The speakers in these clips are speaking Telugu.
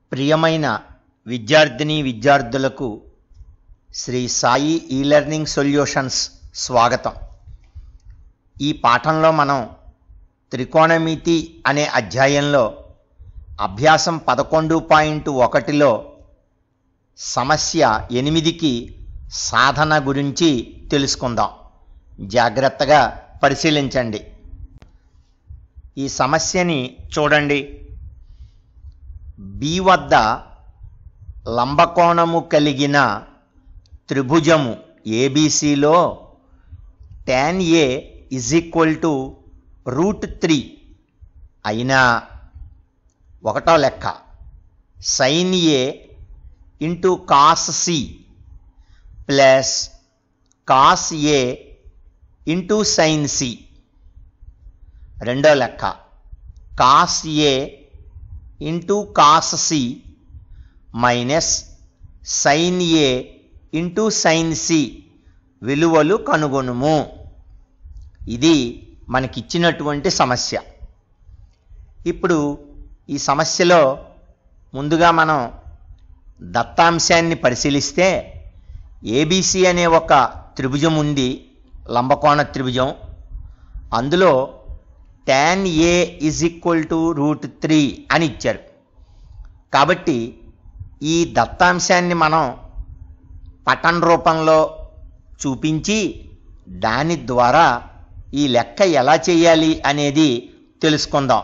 ప్రియమైన విద్యార్థిని విద్యార్థులకు శ్రీ సాయి ఈ లెర్నింగ్ సొల్యూషన్స్ స్వాగతం ఈ పాఠంలో మనం త్రికోణమితి అనే అధ్యాయంలో అభ్యాసం పదకొండు పాయింట్ ఒకటిలో సమస్య ఎనిమిదికి సాధన గురించి తెలుసుకుందాం జాగ్రత్తగా పరిశీలించండి ఈ సమస్యని చూడండి బి వద్ద లంబకోణము కలిగిన త్రిభుజము ఏబిసిలో tan A is equal to root three అయినా ఒకటో లెక్క sine A into cos C plus cos A into sine C రెండో లెక్క cos A into cos C minus sine A into sine C విలువలు కనుగొనుము ఇది మనకిచ్చినటువంటి సమస్య ఇప్పుడు ఈ సమస్యలో ముందుగా మనం దత్తాంశాన్ని పరిశీలిస్తే ఏబిసి అనే ఒక త్రిభుజం ఉంది లంబకోణ త్రిభుజం అందులో tan A is equal to root three అని ఇచ్చారు కాబట్టి ఈ దత్తాంశాన్ని మనం పటన్ రూపంలో చూపించి దాని ద్వారా ఈ లెక్క ఎలా చేయాలి అనేది తెలుసుకుందాం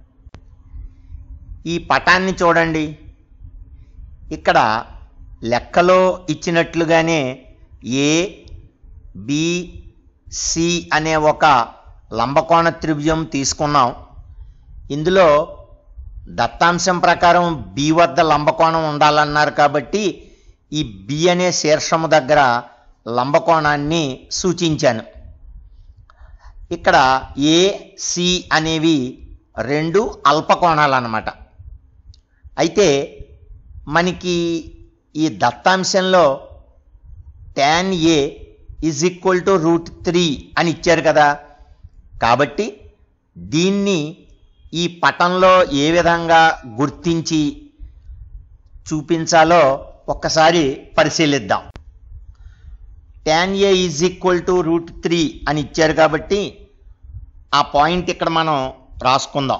ఈ పటాన్ని చూడండి ఇక్కడ లెక్కలో ఇచ్చినట్లుగానే ఏ బి సి అనే ఒక లంబకోణ త్రిభుజం తీసుకున్నాం ఇందులో దత్తాంశం ప్రకారం బి వద్ద లంబకోణం ఉండాలన్నారు కాబట్టి ఈ బి అనే శీర్షము దగ్గర లంబకోణాన్ని సూచించాను ఇక్కడ ఏ సి అనేవి రెండు అల్పకోణాలు అన్నమాట అయితే మనకి ఈ దత్తాంశంలో tan A is equal to root three అని ఇచ్చారు కదా కాబట్టి దీన్ని ఈ పటంలో ఏ విధంగా గుర్తించి చూపించాలో ఒక్కసారి పరిశీలిద్దాం tan A is equal to root three అని ఇచ్చారు కాబట్టి ఆ పాయింట్ ఇక్కడ మనం రాసుకుందాం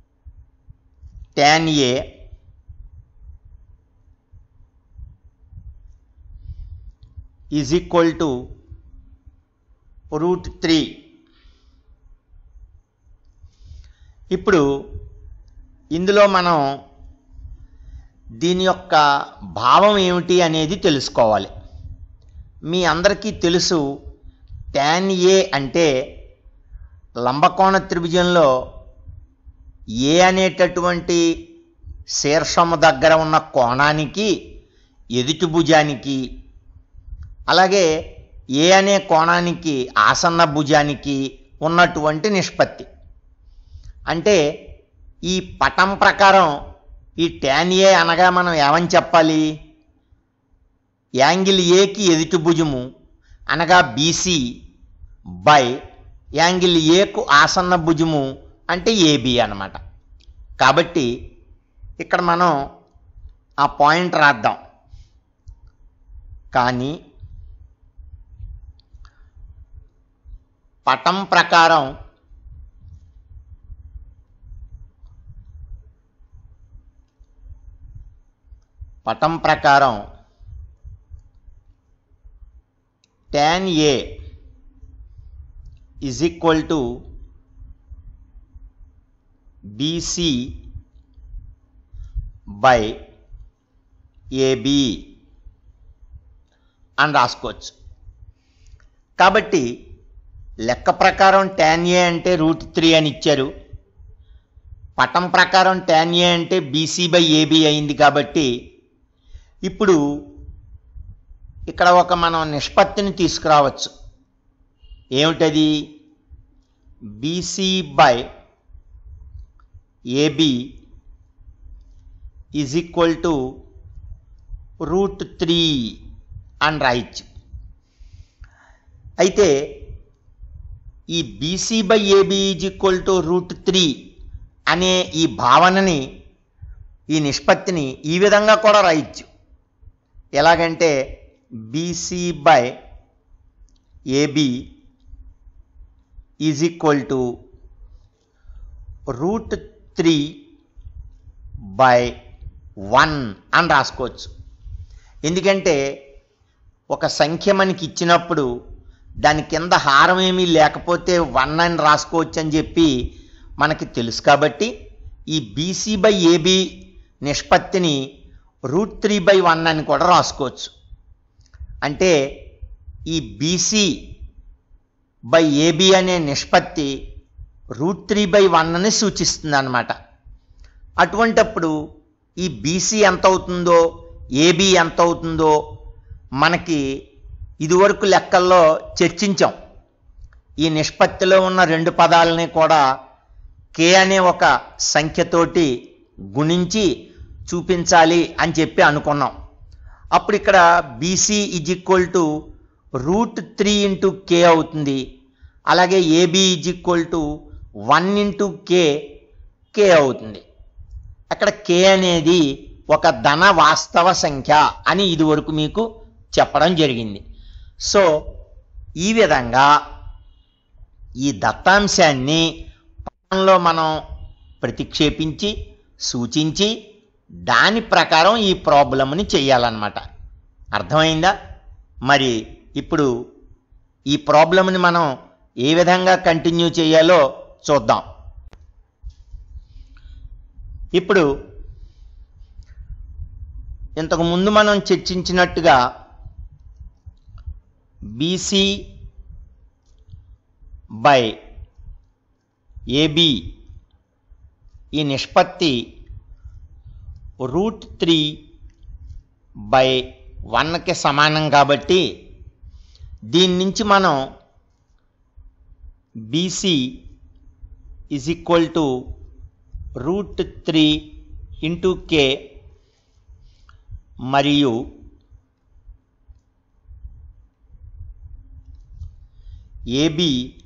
tan A is equal to root three ఇప్పుడు ఇందులో మనం దీని యొక్క భావం ఏమిటి అనేది తెలుసుకోవాలి మీ అందరికీ తెలుసు tan ఏ అంటే లంబకోణ త్రిభుజంలో ఏ అనేటటువంటి శీర్షము దగ్గర ఉన్న కోణానికి ఎదుటి భుజానికి అలాగే ఏ అనే కోణానికి ఆసన్న భుజానికి ఉన్నటువంటి నిష్పత్తి అంటే ఈ పటం ప్రకారం ఈ ట్యాన్ ఏ అనగా మనం ఏమని చెప్పాలి యాంగిల్ ఏకి ఎదుటి భుజము అనగా బీసీ బై యాంగిల్ ఏకు ఆసన్న భుజము అంటే ఏబి అన్నమాట కాబట్టి ఇక్కడ మనం ఆ పాయింట్ రాద్దాం కానీ పటం ప్రకారం పటం ప్రకారం tan A is equal to BC by AB అని రాసుకోవచ్చు కాబట్టి లెక్క ప్రకారం tan ఏ అంటే రూట్ త్రీ అని ఇచ్చారు పటం ప్రకారం tan ఏ అంటే బీసీ బై ఏబి అయింది కాబట్టి ఇప్పుడు ఇక్కడ ఒక మనం నిష్పత్తిని తీసుకురావచ్చు ఏమిటది BC by AB is equal to root three అని రాయొచ్చు అయితే ఈ BC by AB is equal to root three అనే ఈ భావనని ఈ నిష్పత్తిని ఈ విధంగా కూడా రాయొచ్చు ఎలాగంటే BC by AB is equal to root three by one అని రాసుకోవచ్చు ఎందుకంటే ఒక సంఖ్య మనకి ఇచ్చినప్పుడు దాని కింద హారం ఏమీ లేకపోతే వన్ అని రాసుకోవచ్చు అని చెప్పి మనకి తెలుసు కాబట్టి ఈ బీసీ బై ఏబి నిష్పత్తిని రూట్ త్రీ బై వన్ అని కూడా రాసుకోవచ్చు అంటే ఈ బీసీ బై ఏబి అనే నిష్పత్తి రూట్ త్రీ బై వన్ అని సూచిస్తుంది అనమాట అటువంటప్పుడు ఈ బీసీ ఎంత అవుతుందో ఏబి ఎంత అవుతుందో మనకి ఇదివరకు లెక్కల్లో చర్చించాం ఈ నిష్పత్తిలో ఉన్న రెండు పదాలని కూడా కే అనే ఒక సంఖ్యతోటి గుణించి చూపించాలి అని చెప్పి అనుకున్నాం అప్పుడు ఇక్కడ BC is equal to root three into K అవుతుంది అలాగే AB is equal to one into K K అవుతుంది అక్కడ కే అనేది ఒక ధన వాస్తవ సంఖ్య అని ఇదివరకు మీకు చెప్పడం జరిగింది సో ఈ విధంగా ఈ దత్తాంశాన్ని పటంలో మనం ప్రతిక్షేపించి సూచించి దాని ప్రకారం ఈ ప్రాబ్లమ్ని చేయాలన్నమాట అర్థమైందా మరి ఇప్పుడు ఈ ప్రాబ్లమ్ని మనం ఏ విధంగా కంటిన్యూ చేయాలో చూద్దాం ఇప్పుడు ఇంతకు ముందు మనం చర్చించినట్టుగా బీసీ బై ఏబి ఈ నిష్పత్తి రూట్ త్రీ బై వన్కి సమానం కాబట్టి దీని నుంచి మనం BC is equal to root three into K మరియు AB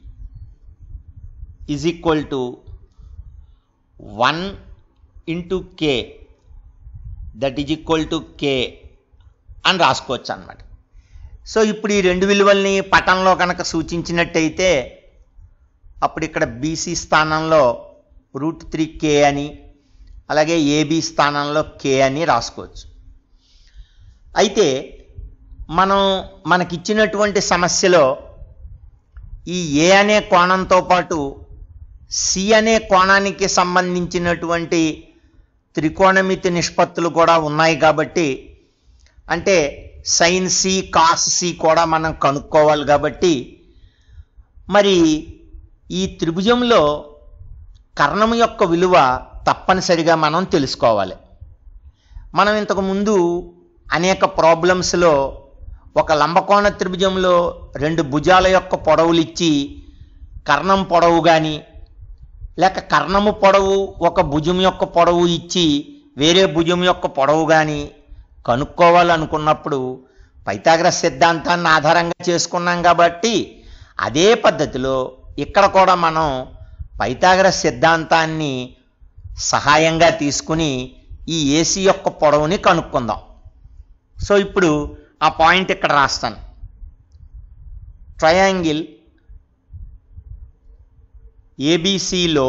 is equal to one into K that is equal to K అని రాసుకోవచ్చు అనమాట సో ఇప్పుడు ఈ రెండు విలువల్ని పటంలో కనుక సూచించినట్టయితే అప్పుడు ఇక్కడ బీసీ స్థానంలో రూట్ త్రీ కే అని అలాగే ఏబి స్థానంలో కే అని రాసుకోవచ్చు అయితే మనం మనకిచ్చినటువంటి సమస్యలో ఈ ఏ అనే కోణంతో పాటు సి అనే కోణానికి సంబంధించినటువంటి త్రికోణమితి నిష్పత్తులు కూడా ఉన్నాయి కాబట్టి అంటే సైన్ సి కాస్ సి కూడా మనం కనుక్కోవాలి కాబట్టి మరి ఈ త్రిభుజంలో కర్ణం యొక్క విలువ తప్పనిసరిగా మనం తెలుసుకోవాలి మనం ఇంతకు ముందు అనేక ప్రాబ్లమ్స్లో ఒక లంబకోణ త్రిభుజంలో రెండు భుజాల యొక్క పొడవులు ఇచ్చి కర్ణం పొడవు కానీ లేక కర్ణము పొడవు ఒక భుజం యొక్క పొడవు ఇచ్చి వేరే భుజం యొక్క పొడవు కానీ కనుక్కోవాలనుకున్నప్పుడు పైథాగరస్ సిద్ధాంతాన్ని ఆధారంగా చేసుకున్నాం కాబట్టి అదే పద్ధతిలో ఇక్కడ కూడా మనం పైథాగరస్ సిద్ధాంతాన్ని సహాయంగా తీసుకుని ఈ ఏసీ యొక్క పొడవుని కనుక్కుందాం సో ఇప్పుడు ఆ పాయింట్ ఇక్కడ రాస్తాను ట్రయాంగిల్ ఏబిసిలో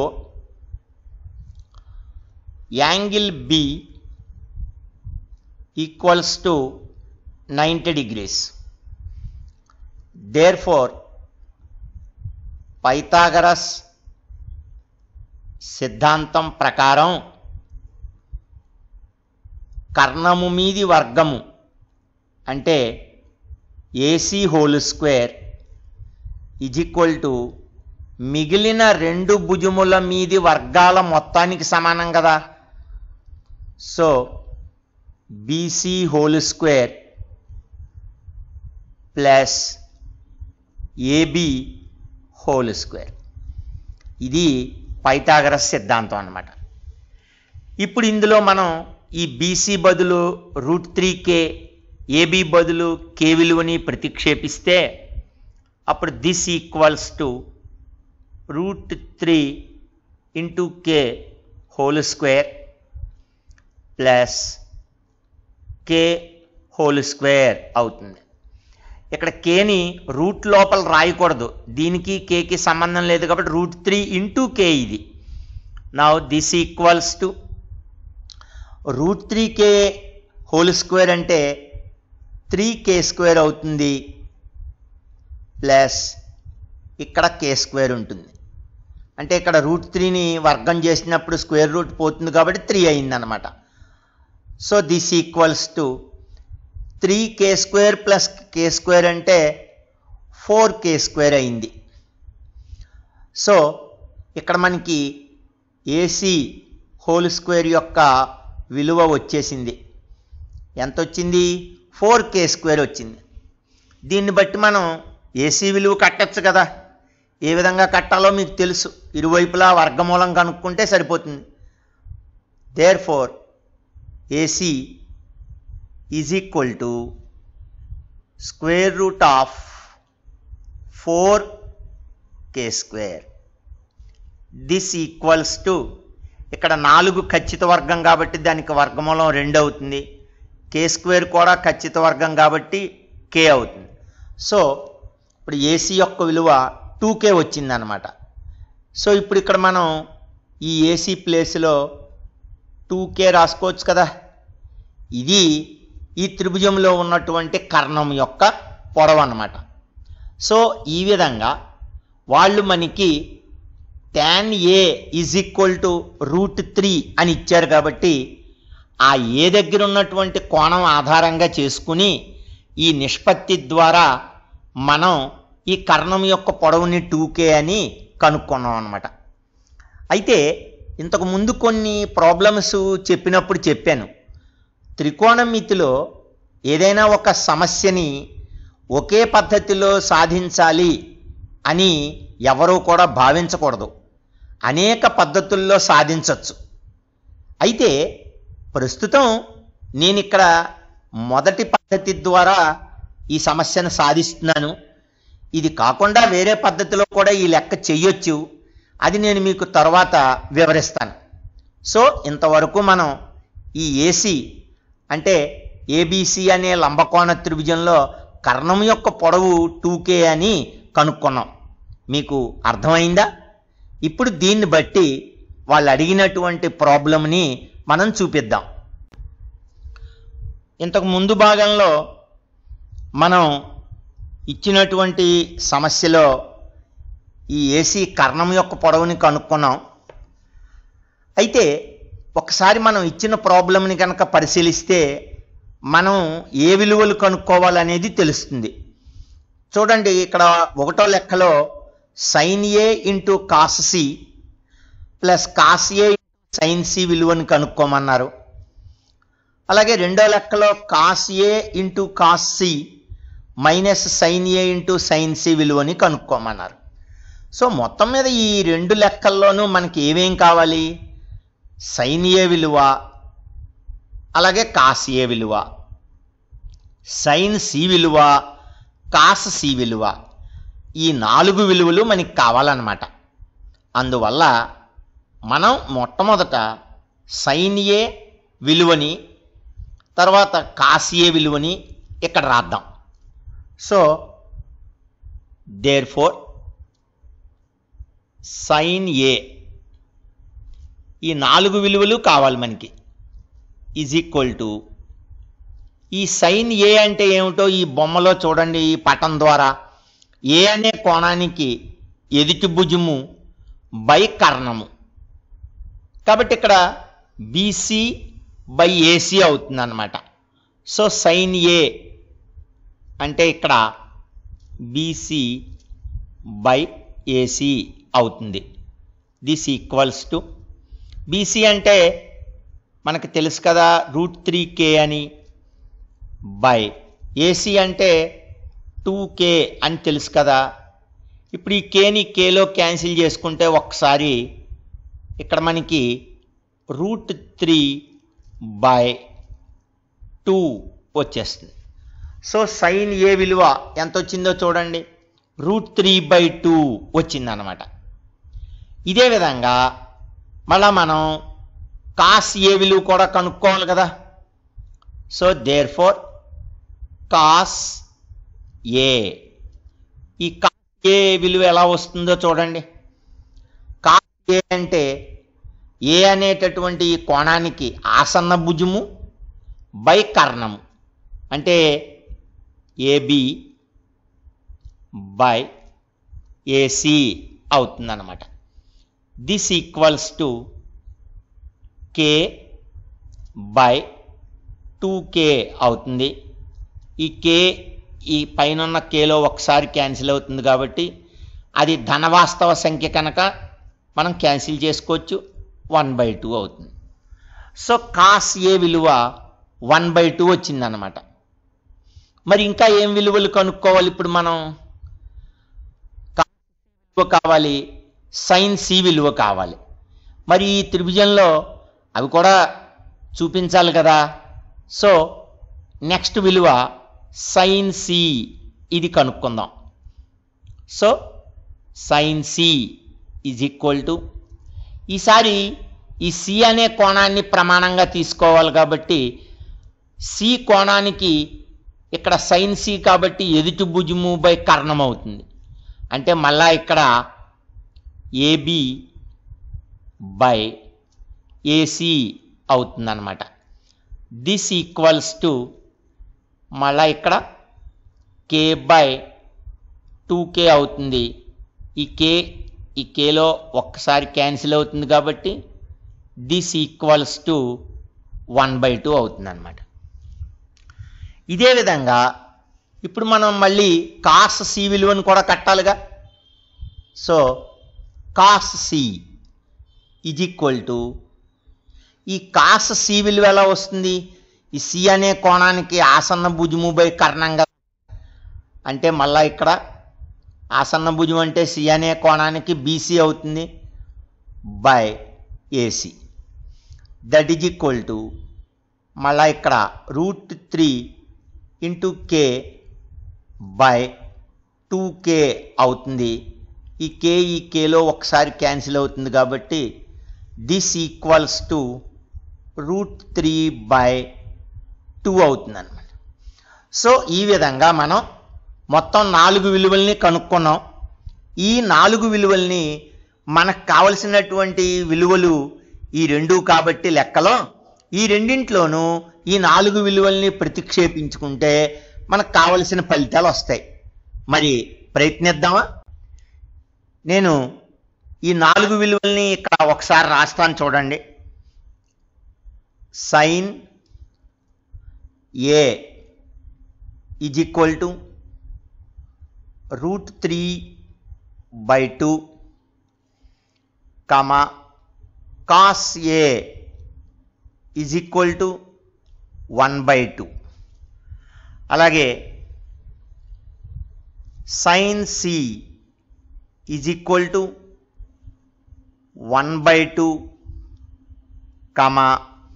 angle B equals to ninety degrees therefore Pythagoras సిద్ధాంతం ప్రకారం కర్ణము మీది వర్గము అంటే AC whole square is equal to మిగిలిన రెండు భుజముల మీది వర్గాల మొత్తానికి సమానం కదా so BC whole square plus AB whole square ఇది పైథాగరస్ సిద్ధాంతం అన్నమాట ఇప్పుడు ఇందులో మనం ఈ బీసీ బదులు రూట్ త్రీ కే ఏబి బదులు కే విలువని ప్రతిక్షేపిస్తే అప్పుడు this equals to root three into K whole square plus K whole square అవుతుంది ఇక్కడ కేని రూట్ లోపల రాయకూడదు దీనికి కేకి సంబంధం లేదు కాబట్టి రూట్ త్రీ ఇంటూ కే ఇది నా this equals to root three K whole square అంటే త్రీ కే స్క్వేర్ అవుతుంది ప్లస్ ఇక్కడ కే స్క్వేర్ ఉంటుంది అంటే ఇక్కడ రూట్ త్రీని వర్గం చేసినప్పుడు స్క్వేర్ రూట్ పోతుంది కాబట్టి త్రీ అయిందనమాట so this equals to three K square plus K square అంటే ఫోర్ కే స్క్వేర్ అయింది సో ఇక్కడ మనకి ఏసీ హోల్ స్క్వేర్ యొక్క విలువ వచ్చేసింది ఎంత వచ్చింది ఫోర్ కే స్క్వేర్ వచ్చింది దీన్ని బట్టి మనం ఏసీ విలువ కట్టచ్చు కదా ఏ విధంగా కట్టాలో మీకు తెలుసు ఇరువైపులా వర్గమూలం కనుక్కుంటే సరిపోతుంది therefore AC is equal to square root of four K square this equals to ఇక్కడ నాలుగు ఖచ్చిత వర్గం కాబట్టి దానికి వర్గమూలం రెండు అవుతుంది కే స్క్వేర్ కూడా ఖచ్చిత వర్గం కాబట్టి కే అవుతుంది సో ఇప్పుడు ఏసీ యొక్క విలువ టూ కే వచ్చిందనమాట సో ఇప్పుడు ఇక్కడ మనం ఈ ఏసీ ప్లేస్లో టూ కే రాసుకోవచ్చు కదా ఇది ఈ త్రిభుజంలో ఉన్నటువంటి కర్ణం యొక్క పొడవు అన్నమాట సో ఈ విధంగా వాళ్ళు మనకి tan A is equal to root three అని ఇచ్చారు కాబట్టి ఆ ఏ దగ్గర ఉన్నటువంటి కోణం ఆధారంగా చేసుకుని ఈ నిష్పత్తి ద్వారా మనం ఈ కర్ణం యొక్క పొడవుని టూకే అని కనుక్కున్నాం అనమాట అయితే ఇంతకు ముందు కొన్ని ప్రాబ్లమ్స్ చెప్పినప్పుడు చెప్పాను త్రికోణమితిలో ఏదైనా ఒక సమస్యని ఒకే పద్ధతిలో సాధించాలి అని ఎవరూ కూడా భావించకూడదు అనేక పద్ధతుల్లో సాధించవచ్చు అయితే ప్రస్తుతం నేను ఇక్కడ మొదటి పద్ధతి ద్వారా ఈ సమస్యను సాధిస్తున్నాను ఇది కాకుండా వేరే పద్ధతిలో కూడా ఈ లెక్క చెయ్యొచ్చు అది నేను మీకు తర్వాత వివరిస్తాను సో ఇంతవరకు మనం ఈ ఏసీ అంటే ఏబిసి అనే లంబకోణ త్రిభుజంలో కర్ణం యొక్క పొడవు టూకే అని కనుక్కున్నాం మీకు అర్థమైందా ఇప్పుడు దీన్ని బట్టి వాళ్ళు అడిగినటువంటి ప్రాబ్లంని మనం చూపిద్దాం ఇంతకు ముందు భాగంలో మనం ఇచ్చినటువంటి సమస్యలో ఈ ఏసీ కర్ణం యొక్క పొడవుని కనుక్కున్నాం అయితే ఒకసారి మనం ఇచ్చిన ప్రాబ్లంని కనుక పరిశీలిస్తే మనం ఏ విలువలు కనుక్కోవాలనేది తెలుస్తుంది చూడండి ఇక్కడ ఒకటో లెక్కలో sine A into cos C plus cos A sine C విలువను కనుక్కోమన్నారు అలాగే రెండో లెక్కలో cos A into cos C minus sine A into sine C విలువని కనుక్కోమన్నారు సో మొత్తం మీద ఈ రెండు లెక్కల్లోనూ మనకి ఏమేం కావాలి సైన్ ఏ విలువ అలాగే కాస్ ఏ విలువ సైన్ సి విలువ కాస్ సి విలువ ఈ నాలుగు విలువలు మనకి కావాలన్నమాట అందువల్ల మనం మొట్టమొదట సైన్ ఏ విలువని తర్వాత కాస్ ఏ విలువని ఇక్కడ రాద్దాం so therefore sine A ఈ నాలుగు విలువలు కావాలి మనకి ఈజ్ ఈక్వల్ టు ఈ సైన్ ఏ అంటే ఏమిటో ఈ బొమ్మలో చూడండి ఈ పటం ద్వారా ఏ అనే కోణానికి ఎదుటి భుజము బై కర్ణము కాబట్టి ఇక్కడ బీసీ బై ఏసీ అవుతుంది అనమాట సో సైన్ ఏ అంటే ఇక్కడ బీసీ బై ఏసీ అవుతుంది దిస్ ఈక్వల్స్ టు బీసీ అంటే మనకు తెలుసు కదా రూట్ త్రీ కే అని బై ఏసీ అంటే టూ కే అని తెలుసు కదా ఇప్పుడు ఈ కేని కేలో క్యాన్సిల్ చేసుకుంటే ఒక్కసారి ఇక్కడ మనకి రూట్ త్రీ బై టూ వచ్చేస్తుంది సో సైన్ ఏ విలువ ఎంత వచ్చిందో చూడండి రూట్ త్రీ బై టూ వచ్చిందనమాట ఇదే విధంగా మళ్ళా మనం కాస్ ఏ విలువ కూడా కనుక్కోవాలి కదా so therefore cos A ఈ కాస్ ఏ విలువ ఎలా వస్తుందో చూడండి కాస్ ఏ అంటే ఏ అనేటటువంటి ఈ కోణానికి ఆసన్న భుజము బై కర్ణము అంటే ఏబి బై ఏసి అవుతుందన్నమాట this equals to K by two K అవుతుంది ఈ కే ఈ పైన ఉన్న కేలో ఒకసారి క్యాన్సిల్ అవుతుంది కాబట్టి అది ధనవాస్తవ సంఖ్య కనుక మనం క్యాన్సిల్ చేసుకోవచ్చు వన్ బై టూ అవుతుంది సో కాస్ ఏ విలువ వన్ బై టూ వచ్చిందనమాట మరి ఇంకా ఏం విలువలు కనుక్కోవాలి ఇప్పుడు మనం విలువ కావాలి సైన్ సి విలువ కావాలి మరి ఈ త్రిభుజంలో అవి కూడా చూపించాలి కదా సో నెక్స్ట్ విలువ సైన్ సి ఇది కనుక్కుందాం so sine C is equal to ఈసారి ఈ సి అనే కోణాన్ని ప్రమాణంగా తీసుకోవాలి కాబట్టి సి కోణానికి ఇక్కడ సైన్ సి కాబట్టి ఎదుటి భుజము బై కర్ణం అవుతుంది అంటే మళ్ళా ఇక్కడ ఏబి బై ఏసి అవుతుందన్నమాట దిస్ ఈక్వల్స్ టు మళ్ళా ఇక్కడ కే బై టూ కే అవుతుంది ఈ కే ఈ కేలో ఒక్కసారి క్యాన్సిల్ అవుతుంది కాబట్టి this equals to one by two అవుతుంది అనమాట ఇదే విధంగా ఇప్పుడు మనం మళ్ళీ కాస్ సి విలువను కూడా కట్టాలిగా so cos C is equal to ఈ కాస్ సి విలువ ఎలా వస్తుంది ఈ సి అనే కోణానికి ఆసన్న భుజము బై కర్ణంగా అంటే మళ్ళా ఇక్కడ ఆసన్న భుజం అంటే సి అనే కోణానికి బీసీ అవుతుంది by AC that is equal to మళ్ళా ఇక్కడ root three into K by two K అవుతుంది ఈ కే ఈ కేలో ఒకసారి క్యాన్సిల్ అవుతుంది కాబట్టి this equals to root three by two అవుతుంది అనమాట సో ఈ విధంగా మనం మొత్తం నాలుగు విలువల్ని కనుక్కున్నాం ఈ నాలుగు విలువల్ని మనకు కావలసినటువంటి విలువలు ఈ రెండు కాబట్టి లెక్కలో ఈ రెండింట్లోనూ ఈ నాలుగు విలువల్ని ప్రతిక్షేపించుకుంటే మనకు కావలసిన ఫలితాలు వస్తాయి మరి ప్రయత్నిద్దామా నేను ఈ నాలుగు విలువల్ని ఇక్కడ ఒకసారి రాస్తాను చూడండి sine A is equal to root three by two comma cos A is equal to one by two అలాగే sine C is equal to one by two comma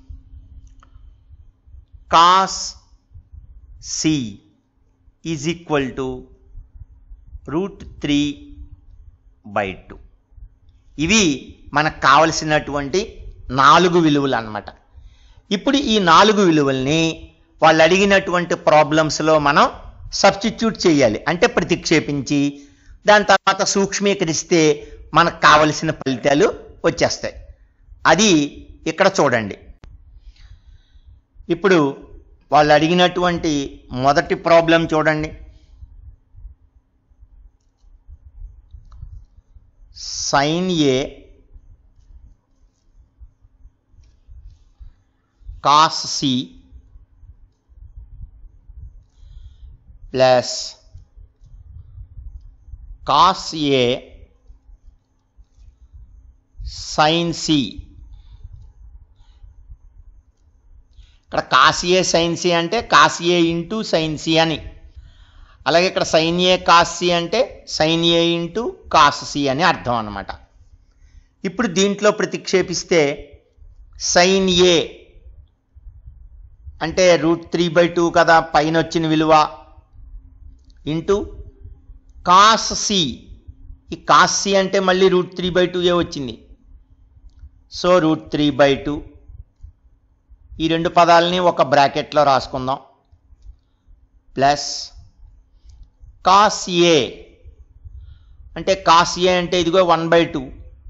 cos C is equal to root three by two ఇవి మనకు కావలసినటువంటి నాలుగు విలువలు అన్నమాట ఇప్పుడు ఈ నాలుగు విలువల్ని వాళ్ళు అడిగినటువంటి ప్రాబ్లమ్స్లో మనం సబ్స్టిట్యూట్ చేయాలి అంటే ప్రతిక్షేపించి దాని తర్వాత సూక్ష్మీకరిస్తే మనకు కావలసిన ఫలితాలు వచ్చేస్తాయి అది ఇక్కడ చూడండి ఇప్పుడు వాళ్ళు అడిగినటువంటి మొదటి ప్రాబ్లం చూడండి sine A cos C plus cos A sine C ఇక్కడ కాస్ ఏ సైన్ సి అంటే cos A into sine C అని అలాగే ఇక్కడ సైన్ ఏ కాస్ సి అంటే sine A into cos C అని అర్థం అన్నమాట ఇప్పుడు దీంట్లో ప్రతిక్షేపిస్తే సైన్ ఏ అంటే రూట్ త్రీ బై టూ కదా పైన వచ్చిన విలువ ఇంటూ కాస్ సి ఈ కాస్ సి అంటే మళ్ళీ రూట్ త్రీ బై టూ ఏ వచ్చింది సో రూట్ త్రీ బై టూ ఈ రెండు పదాలని ఒక బ్రాకెట్లో రాసుకుందాం ప్లస్ కాస్ ఏ అంటే కాస్ ఏ అంటే ఇదిగో one by two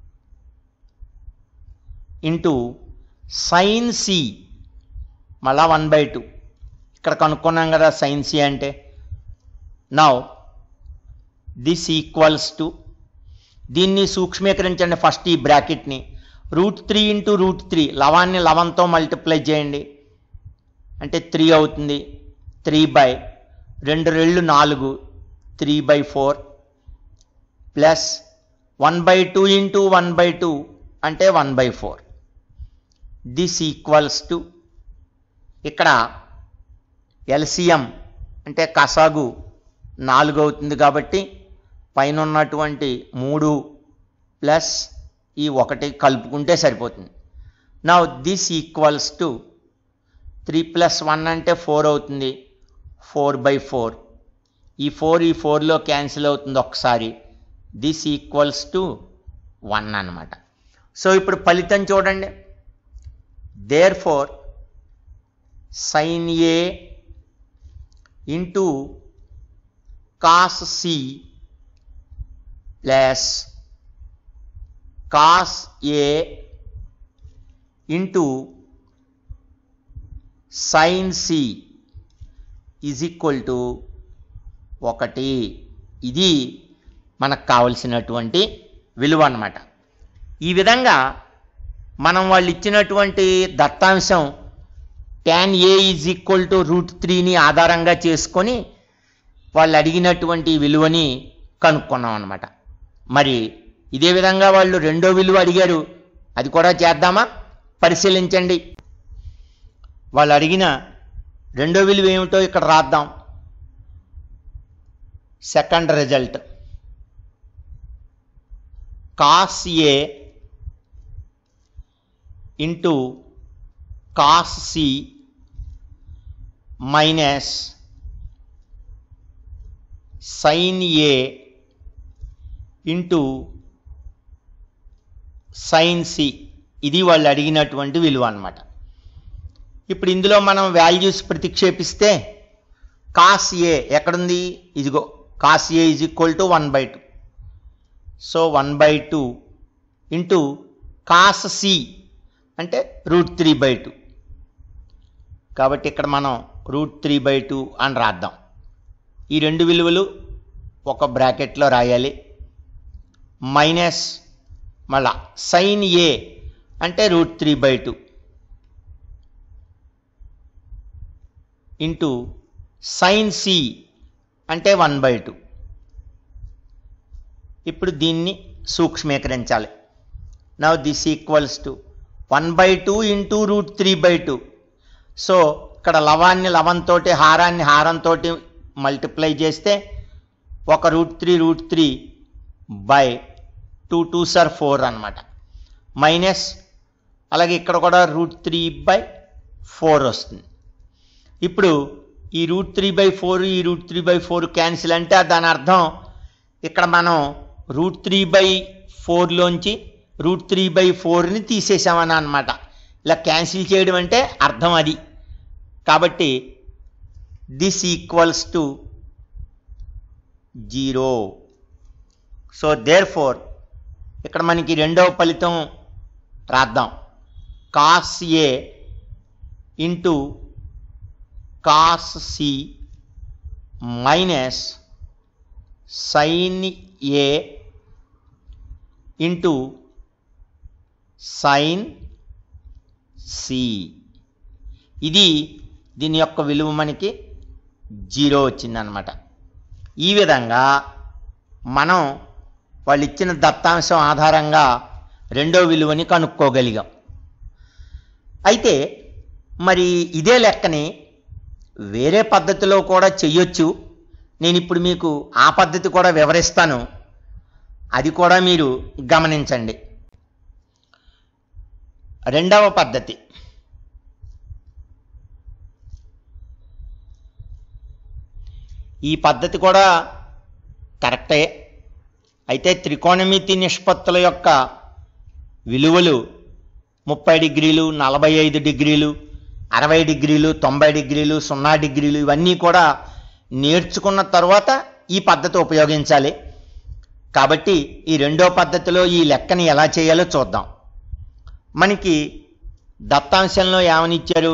into sine C మళ్ళా వన్ బై టూ ఇక్కడ కనుక్కున్నాం కదా సైన్ సి అంటే నౌ దిస్ ఈక్వల్స్ టు దీన్ని సూక్ష్మీకరించండి ఫస్ట్ ఈ బ్రాకెట్ని root three into root three లవాన్ని లవంతో మల్టిప్లై చేయండి అంటే త్రీ అవుతుంది త్రీ బై రెండు రెళ్ళు నాలుగు three by four plus one by two into one by two అంటే one by four this equals to ఇక్కడ ఎల్సిఎం అంటే కసాగు నాలుగు అవుతుంది కాబట్టి పైన ఉన్నటువంటి మూడు ప్లస్ ఈ ఒకటి కలుపుకుంటే సరిపోతుంది నా this equals to three plus one అంటే ఫోర్ అవుతుంది ఫోర్ బై ఫోర్ ఈ ఫోర్ ఈ ఫోర్లో క్యాన్సిల్ అవుతుంది ఒకసారి దిస్ ఈక్వల్స్ టు వన్ అనమాట సో ఇప్పుడు ఫలితం చూడండి therefore sine A into cos C plus cos A into sine C is equal to ఒకటి ఇది మనకు కావలసినటువంటి విలువ అన్నమాట ఈ విధంగా మనం వాళ్ళు ఇచ్చినటువంటి దత్తాంశం tan A is equal to root త్రీని ఆధారంగా చేసుకొని వాళ్ళు అడిగినటువంటి విలువని కనుక్కున్నాం అనమాట మరి ఇదే విధంగా వాళ్ళు రెండో విలువ అడిగారు అది కూడా చేద్దామా పరిశీలించండి వాళ్ళు అడిగిన రెండో విలువ ఏమిటో ఇక్కడ రాద్దాం second result cos A into cos C minus sine A into sine C ఇది వాళ్ళు అడిగినటువంటి విలువ అన్నమాట ఇప్పుడు ఇందులో మనం వాల్యూస్ ప్రతిక్షేపిస్తే కాస్ ఏ ఎక్కడుంది ఇదిగో cos A is equal to one by two so one by two into cos C అంటే రూట్ త్రీ బై టూ కాబట్టి ఇక్కడ మనం రూట్ త్రీ బై టూ అని రాద్దాం ఈ రెండు విలువలు ఒక బ్రాకెట్లో రాయాలి మైనస్ మళ్ళా సైన్ ఏ అంటే root three by two into sine C అంటే వన్ బై టూ ఇప్పుడు దీన్ని సూక్ష్మీకరించాలి now this equals to one by two into root three by two so ఇక్కడ లవాన్ని లవంతోటి హారాన్ని హారంతో మల్టిప్లై చేస్తే ఒక root three root three by two two సార్ ఫోర్ అనమాట మైనస్ అలాగే ఇక్కడ కూడా రూట్ త్రీ బై ఫోర్ వస్తుంది ఇప్పుడు ఈ రూట్ త్రీ బై ఫోర్ ఈ root three by four cancel అంటే దాని అర్థం ఇక్కడ మనం రూట్ త్రీ బై ఫోర్లోంచి రూట్ త్రీ బై ఫోర్ని తీసేసామని అనమాట ఇలా క్యాన్సిల్ చేయడం అంటే అర్థం అది కాబట్టి this equals to zero so therefore ఇక్కడ మనకి రెండవ ఫలితం రాద్దాం cos A into cos C minus sine A into sine C ఇది దీని యొక్క విలువ మనకి జీరో వచ్చిందనమాట ఈ విధంగా మనం వాళ్ళు ఇచ్చిన దత్తాంశం ఆధారంగా రెండో విలువని కనుక్కోగలిగాం అయితే మరి ఇదే లెక్కని వేరే పద్ధతిలో కూడా చెయ్యొచ్చు నేను ఇప్పుడు మీకు ఆ పద్ధతి కూడా వివరిస్తాను అది కూడా మీరు గమనించండి రెండవ పద్ధతి ఈ పద్ధతి కూడా కరెక్టే అయితే త్రికోణమితి నిష్పత్తుల యొక్క విలువలు ముప్పై డిగ్రీలు నలభై ఐదు డిగ్రీలు అరవై డిగ్రీలు తొంభై డిగ్రీలు సున్నా డిగ్రీలు ఇవన్నీ కూడా నేర్చుకున్న తర్వాత ఈ పద్ధతి ఉపయోగించాలి కాబట్టి ఈ రెండో పద్ధతిలో ఈ లెక్కని ఎలా చేయాలో చూద్దాం మనకి దత్తాంశంలో ఏమని ఇచ్చారు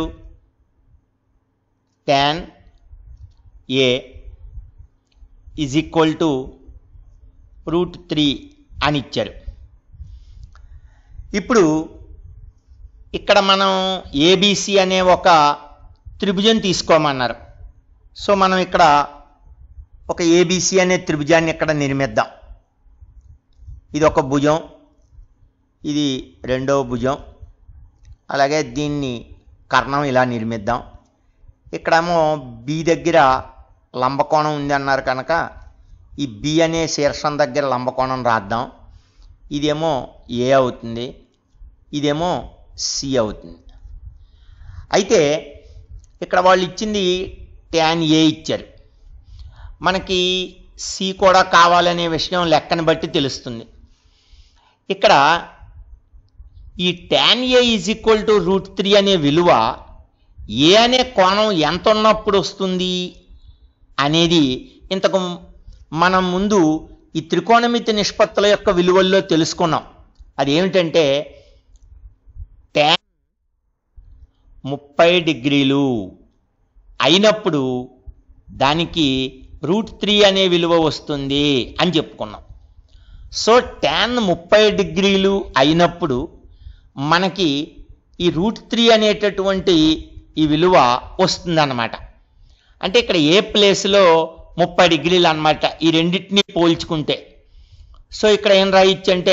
tan A is equal to root three అని ఇచ్చారు ఇప్పుడు ఇక్కడ మనం ఏబిసి అనే ఒక త్రిభుజం తీసుకోమన్నారు సో మనం ఇక్కడ ఒక ఏబిసి అనే త్రిభుజాన్ని ఇక్కడ నిర్మిద్దాం ఇది ఒక భుజం ఇది రెండవ భుజం అలాగే దీన్ని కర్ణం ఇలా నిర్మిద్దాం ఇక్కడేమో బి దగ్గర లంబకోణం ఉంది అన్నారు కనుక ఈ బి అనే శీర్షం దగ్గర లంబకోణం రాద్దాం ఇదేమో ఏ అవుతుంది ఇదేమో సి అవుతుంది అయితే ఇక్కడ వాళ్ళు ఇచ్చింది ట్యాన్ ఏ ఇచ్చారు మనకి సి కూడా కావాలనే విషయం లెక్కను బట్టి తెలుస్తుంది ఇక్కడ ఈ tan A is equal to root three అనే విలువ ఏ అనే కోణం ఎంత ఉన్నప్పుడు వస్తుంది అనేది ఇంతకు మనం ముందు ఈ త్రికోణమితి నిష్పత్తుల యొక్క విలువల్లో తెలుసుకున్నాం అది ఏమిటంటే ట్యాన్ ముప్పై డిగ్రీలు అయినప్పుడు దానికి రూట్ త్రీ అనే విలువ వస్తుంది అని చెప్పుకున్నాం సో ట్యాన్ ముప్పై డిగ్రీలు అయినప్పుడు మనకి ఈ రూట్ త్రీ అనేటటువంటి ఈ విలువ వస్తుందన్నమాట అంటే ఇక్కడ ఏ ప్లేస్లో ముప్పై డిగ్రీలు అన్నమాట ఈ రెండింటిని పోల్చుకుంటే సో ఇక్కడ ఏం రాయొచ్చు అంటే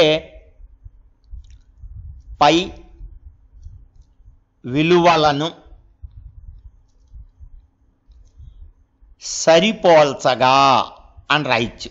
పై విలువలను సరిపోల్చగా అని రాయొచ్చు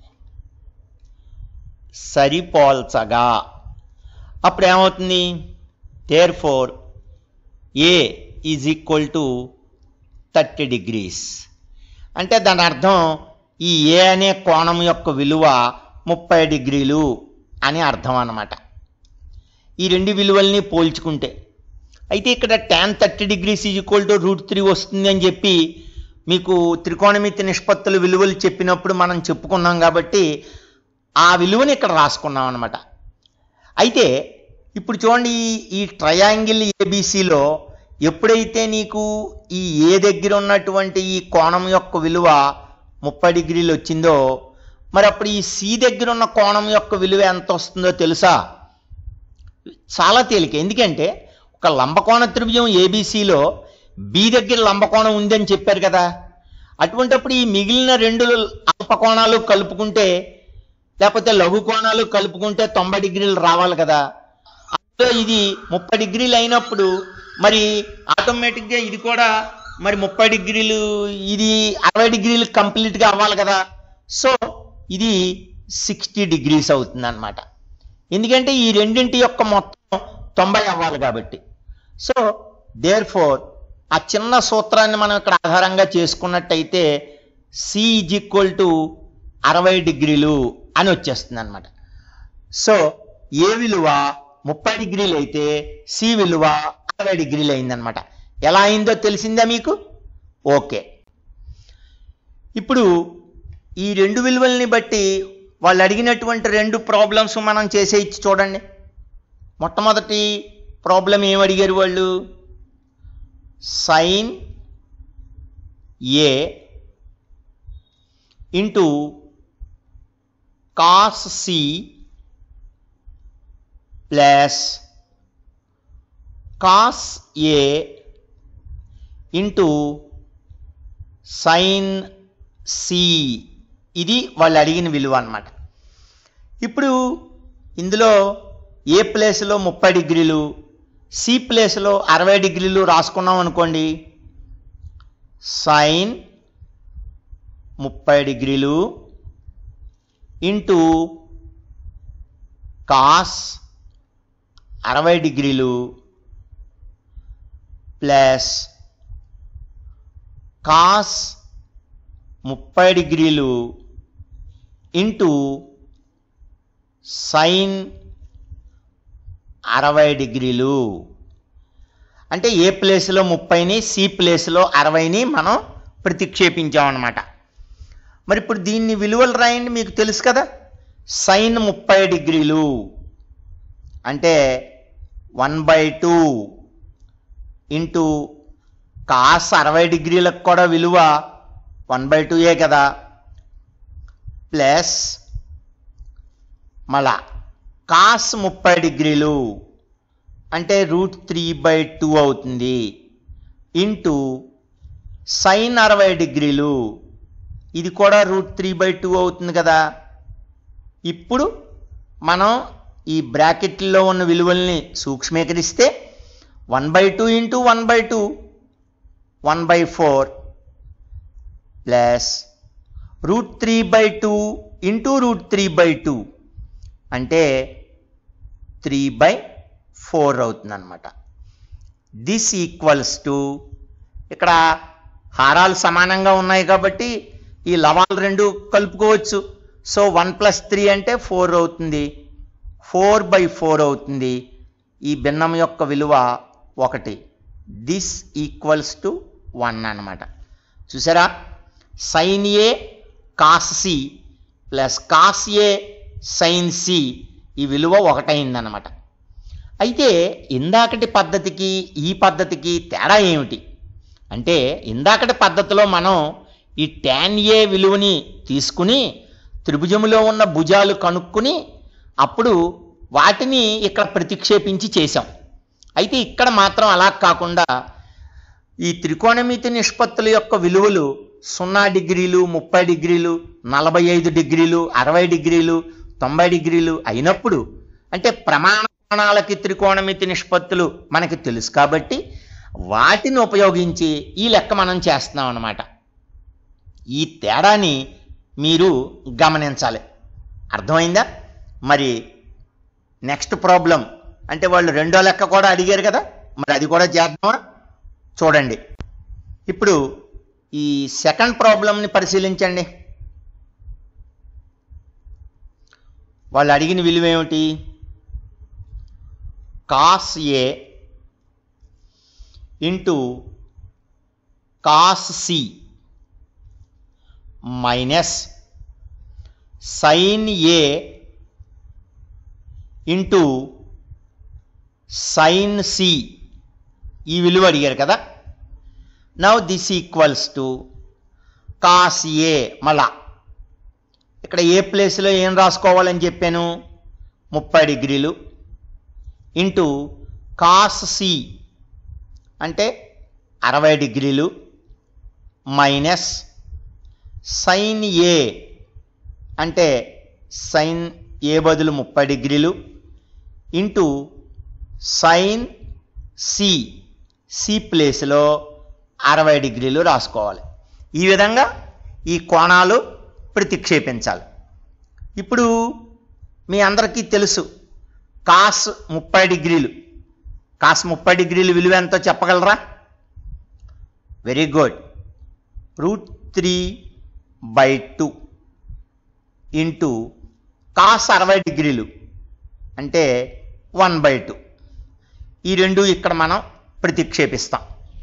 సరిపోల్చగా అప్పుడు ఏమవుతుంది therefore A is equal to thirty degrees అంటే దాని అర్థం ఈ ఏ అనే కోణం యొక్క విలువ ముప్పై డిగ్రీలు అని అర్థం అన్నమాట ఈ రెండు విలువల్ని పోల్చుకుంటే అయితే ఇక్కడ tan thirty degrees is equal to root three వస్తుంది అని చెప్పి మీకు త్రికోణమితి నిష్పత్తుల విలువలు చెప్పినప్పుడు మనం చెప్పుకున్నాం కాబట్టి ఆ విలువని ఇక్కడ రాసుకున్నాం అనమాట అయితే ఇప్పుడు చూడండి ఈ- ఈ ట్రయాంగిల్ ఏబిసిలో ఎప్పుడైతే నీకు ఈ ఏ దగ్గర ఉన్నటువంటి ఈ కోణం యొక్క విలువ ముప్పై డిగ్రీలు వచ్చిందో మరి అప్పుడు ఈ సి దగ్గర ఉన్న కోణం యొక్క విలువ ఎంత వస్తుందో తెలుసా చాలా తేలిక ఎందుకంటే ఒక లంబకోణ త్రిభుజం ఏబిసిలో బి దగ్గర లంబకోణం ఉందని చెప్పారు కదా అటువంటప్పుడు ఈ మిగిలిన రెండు అల్పకోణాలు కలుపుకుంటే లేకపోతే లఘు కోణాలు కలుపుకుంటే తొంభై డిగ్రీలు రావాలి కదా అందులో ఇది ముప్పై డిగ్రీలు అయినప్పుడు మరి ఆటోమేటిక్గా ఇది కూడా మరి ముప్పై డిగ్రీలు ఇది అరవై డిగ్రీలు కంప్లీట్గా అవ్వాలి కదా సో ఇది సిక్స్టీ డిగ్రీస్ అవుతుంది అనమాట ఎందుకంటే ఈ రెండింటి యొక్క మొత్తం తొంభై అవ్వాలి కాబట్టి సో దేర్ ఫోర్ ఆ చిన్న సూత్రాన్ని మనం ఇక్కడ ఆధారంగా చేసుకున్నట్టయితే సి ఈజ్ ఈక్వల్ టు అరవై డిగ్రీలు అని వచ్చేస్తుంది అనమాట సో ఏ విలువ ముప్పై డిగ్రీలు అయితే సి విలువ అరవై డిగ్రీలు అయిందనమాట ఎలా అయిందో తెలిసిందా మీకు ఓకే ఇప్పుడు ఈ రెండు విలువల్ని బట్టి వాళ్ళు అడిగినటువంటి రెండు ప్రాబ్లమ్స్ మనం చేసే ఇచ్చి చూడండి మొట్టమొదటి ప్రాబ్లం ఏం అడిగారు వాళ్ళు sine A into cos C plus cos A into sine C ఇది వాళ్ళు అడిగిన విలువ అన్నమాట ఇప్పుడు ఇందులో ఏ ప్లేస్లో ముప్పై డిగ్రీలు సి ప్లేస్లో అరవై డిగ్రీలు రాసుకున్నాం అనుకోండి సైన్ ముప్పై డిగ్రీలు ఇంటూ కాస్ అరవై డిగ్రీలు ప్లస్ కాస్ ముప్పై డిగ్రీలు ఇంటూ సైన్ అరవై డిగ్రీలు అంటే ఏ ప్లేస్లో ముప్పైని సి ప్లేస్లో అరవైని మనం ప్రతిక్షేపించామన్నమాట మరి ఇప్పుడు దీన్ని విలువలు రాయండి మీకు తెలుసు కదా సైన్ ముప్పై డిగ్రీలు అంటే one by two into cos అరవై డిగ్రీలకు కూడా విలువ వన్ బై టూయే కదా ప్లస్ మళ్ళా కాస్ ముప్పై డిగ్రీలు అంటే రూట్ త్రీ బై టూ అవుతుంది ఇంటూ సైన్ అరవై డిగ్రీలు ఇది కూడా రూట్ త్రీ బై టూ అవుతుంది కదా ఇప్పుడు మనం ఈ బ్రాకెట్లో ఉన్న విలువల్ని సూక్ష్మీకరిస్తే one by two into one by two one by four plus root three by two into root three by two అంటే త్రీ బై ఫోర్ అవుతుంది అనమాట దిస్ ఈక్వల్స్ టు ఇక్కడ హారాలు సమానంగా ఉన్నాయి కాబట్టి ఈ లవాలు రెండు కలుపుకోవచ్చు సో వన్ ప్లస్ త్రీ అంటే ఫోర్ అవుతుంది ఫోర్ బై ఫోర్ అవుతుంది ఈ భిన్నం యొక్క విలువ ఒకటి దిస్ ఈక్వల్స్ టు వన్ అన్నమాట చూసారా sine A cos C plus cos A sine C ఈ విలువ ఒకటైందన్నమాట అయితే ఇందాకటి పద్ధతికి ఈ పద్ధతికి తేడా ఏమిటి అంటే ఇందాకటి పద్ధతిలో మనం ఈ ట్యాన్ ఏ విలువని తీసుకుని త్రిభుజములో ఉన్న భుజాలు కనుక్కుని అప్పుడు వాటిని ఇక్కడ ప్రతిక్షేపించి చేశాం అయితే ఇక్కడ మాత్రం అలా కాకుండా ఈ త్రికోణమితి నిష్పత్తుల యొక్క విలువలు సున్నా డిగ్రీలు ముప్పై డిగ్రీలు నలభై ఐదు డిగ్రీలు అరవై డిగ్రీలు తొంభై డిగ్రీలు అయినప్పుడు అంటే ప్రమాణాలకి త్రికోణమితి నిష్పత్తులు మనకి తెలుసు కాబట్టి వాటిని ఉపయోగించి ఈ లెక్క మనం చేస్తున్నాం అన్నమాట ఈ తేడాని మీరు గమనించాలి అర్థమైందా మరి నెక్స్ట్ ప్రాబ్లం అంటే వాళ్ళు రెండో లెక్క కూడా అడిగారు కదా మరి అది కూడా చేద్దామా చూడండి ఇప్పుడు ఈ సెకండ్ ప్రాబ్లంని పరిశీలించండి వాళ్ళు అడిగిన విలువ ఏమిటి cos A into cos C minus sine A into sine C ఈ విలువ అడిగారు కదా now this equals to cos A మళ్ళా ఇక్కడ ఏ ప్లేస్లో ఏం రాసుకోవాలని చెప్పాను ముప్పై డిగ్రీలు ఇంటూ కాస్ సి అంటే అరవై డిగ్రీలు మైనస్ సైన్ ఏ అంటే సైన్ ఏ బదులు ముప్పై డిగ్రీలు ఇంటూ సైన్ సి సి ప్లేస్లో అరవై డిగ్రీలు రాసుకోవాలి ఈ విధంగా ఈ కోణాలు ప్రతిక్షేపించాలి ఇప్పుడు మీ అందరికీ తెలుసు కాస్ ముప్పై డిగ్రీలు కాస్ ముప్పై డిగ్రీలు విలువ ఎంతో చెప్పగలరా very good root three by two into cos అరవై డిగ్రీలు అంటే వన్ బై టూ ఈ రెండు ఇక్కడ మనం ప్రతిక్షేపిస్తాం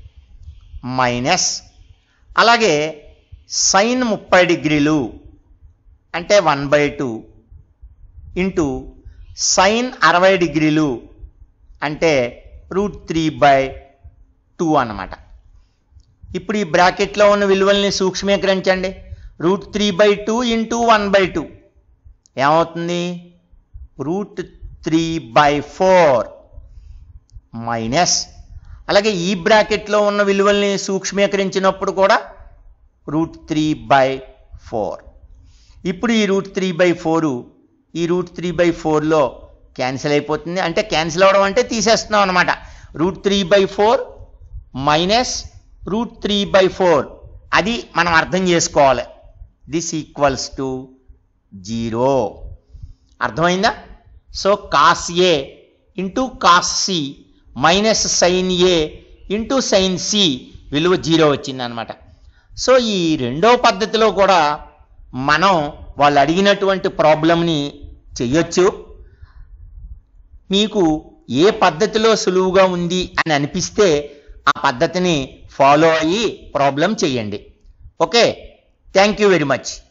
మైనస్ అలాగే సైన్ ముప్పై డిగ్రీలు అంటే one by two into sine అరవై డిగ్రీలు అంటే రూట్ త్రీ బై టూ అన్నమాట ఇప్పుడు ఈ బ్రాకెట్లో ఉన్న విలువల్ని సూక్ష్మీకరించండి root three by two into one by two ఏమవుతుంది root three by four minus అలాగే ఈ బ్రాకెట్లో ఉన్న విలువల్ని సూక్ష్మీకరించినప్పుడు కూడా రూట్ త్రీ బై ఫోర్ ఇప్పుడు ఈ రూట్ త్రీ బై ఫోరు ఈ రూట్ త్రీ బై ఫోర్లో క్యాన్సిల్ అయిపోతుంది అంటే క్యాన్సిల్ అవ్వడం అంటే తీసేస్తున్నాం అనమాట root three by four minus root three by four అది మనం అర్థం చేసుకోవాలి దిస్ ఈక్వల్స్ టు జీరో అర్థమైందా so cos A into cos C minus sine A into sine C విలువ జీరో వచ్చింది అనమాట సో ఈ రెండో పద్ధతిలో కూడా మనం వాళ్ళు అడిగినటువంటి ప్రాబ్లంని చెయ్యొచ్చు మీకు ఏ పద్ధతిలో సులువుగా ఉంది అని అనిపిస్తే ఆ పద్ధతిని ఫాలో అయ్యి ప్రాబ్లం చేయండి okay thank you very much